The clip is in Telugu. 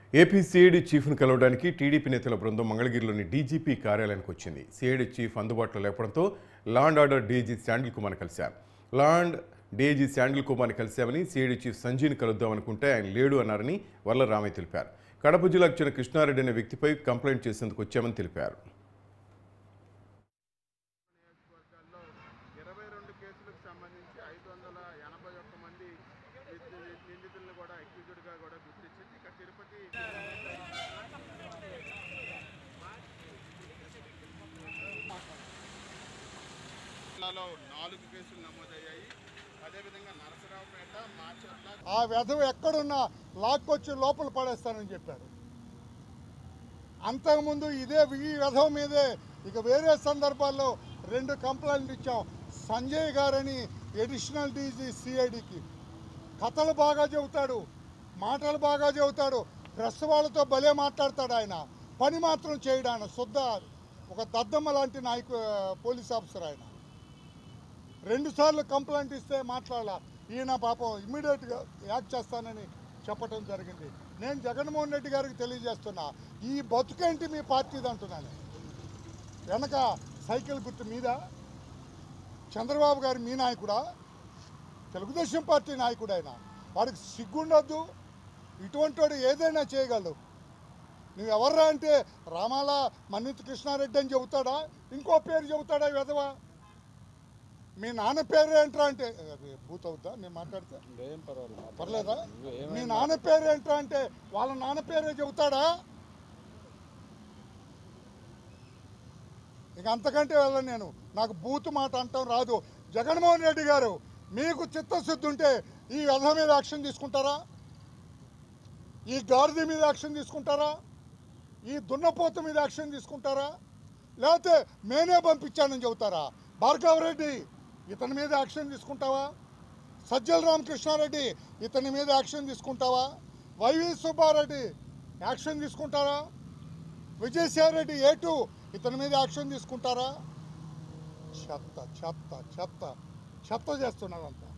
ఏపీ సిఐడి చీఫ్ను కలవడానికి టీడీపీ నేతల బృందం మంగళగిరిలోని డీజీపీ కార్యాలయానికి వచ్చింది సిఐడి చీఫ్ అందుబాటులో లేకపోవడంతో law and order DG Sandil Kumar కలిశారు లాండ్ డీజీ శాండిల్ కుమార్ని కలిశామని సిఐడి చీఫ్ సంజయ్ని కలుద్దామనుకుంటే ఆయన లేడు అన్నారని వర్ల రామయ్య తెలిపారు కడప జిల్లాకు చెందిన కృష్ణారెడ్డి అనే వ్యక్తిపై కంప్లైంట్ చేసేందుకు వచ్చామని తెలిపారు నియోజకవర్గాల్లో ఇరవై రెండు కేసులకు సంబంధించి ఐదు వందల ఎనభై ఒక్క మంది నింది- నిందితులను కూడా అక్యూజ్డ్గా కూడా గుర్తించింది ఇక తిరుపతి జిల్లాలో నాలుగు కేసులు నమోదయ్యాయి అదేవిధంగా నరసరావుపేట మాచర్ల ఆ వెధవ ఎక్కడున్నా లాక్కొచ్చి లోపల పడేస్తానని చెప్పాడు అంతకుముందు ఇదే ఈ వెధవ మీదే ఇక వేరే సందర్భాల్లో రెండు కంప్లైంట్లు ఇచ్చాం సంజయ్ గారని ఎడిషనల్ డీజీ సిఐడికి కథలు బాగా చెబుతాడు మాటలు బాగా చెబుతాడు ప్రెస్ వాళ్ళతో భలే మాట్లాడతాడు ఆయన పని మాత్రం చేయడు ఆయన శుద్ధ ఒక దద్దమ్మ లాంటి నాయకు పోలీస్ ఆఫీసర్ ఆయన రెండు సార్లు కంప్లైంట్ ఇస్తే మాట్లాడాల ఈయన పాపం ఇమ్మీడియట్గా యాక్ట్ చేస్తానని చెప్పడం జరిగింది నేను జగన్మోహన్ రెడ్డి గారికి తెలియజేస్తున్నా ఈ బతుకేంటి మీ పార్టీది అంటున్నాను వెనక సైకిల్ గుర్తు మీద చంద్రబాబు గారు మీ నాయకుడా తెలుగుదేశం పార్టీ నాయకుడు ఆయన వాడికి సిగ్గుండొద్దు ఇటువంటి వాడు ఏదైనా చేయగలడు నువ్వు ఎవర్రా అంటే రామాల మన్నిత్ కృష్ణారెడ్డి అని చెబుతాడా ఇంకో పేరు చెబుతాడా ఈ విధవా మీ నాన్న పేరు ఏంట్రా అంటే అది బూత్ అవుద్దా నేను మాట్లాడితే ఏం పర్వాలేదు పర్లేదా మీ నాన్న పేరు ఏంట్రా అంటే వాళ్ళ నాన్న పేరే చెబుతాడా ఇక అంతకంటే వెళ్ళను నేను నాకు బూత్ మాట అంటాం రాదు జగన్మోహన్ రెడ్డి గారు మీకు చిత్తశుద్ధి ఉంటే ఈ వ్యధ మీద యాక్షన్ తీసుకుంటారా ఈ గాడిద మీద యాక్షన్ తీసుకుంటారా ఈ దున్నపోతు మీద యాక్షన్ తీసుకుంటారా లేకపోతే మేనే పంపించానని చెబుతారా భార్గవ్ రెడ్డి ఇతని మీద యాక్షన్ తీసుకుంటావా సజ్జల రామకృష్ణారెడ్డి ఇతని మీద యాక్షన్ తీసుకుంటావా వైవి సుబ్బారెడ్డి యాక్షన్ తీసుకుంటారా విజయసాయిరెడ్డి ఏ టూ ఇతని మీద యాక్షన్ తీసుకుంటారా చెత్త చెత్త చెత్త చెత్త చేస్తున్నారంతా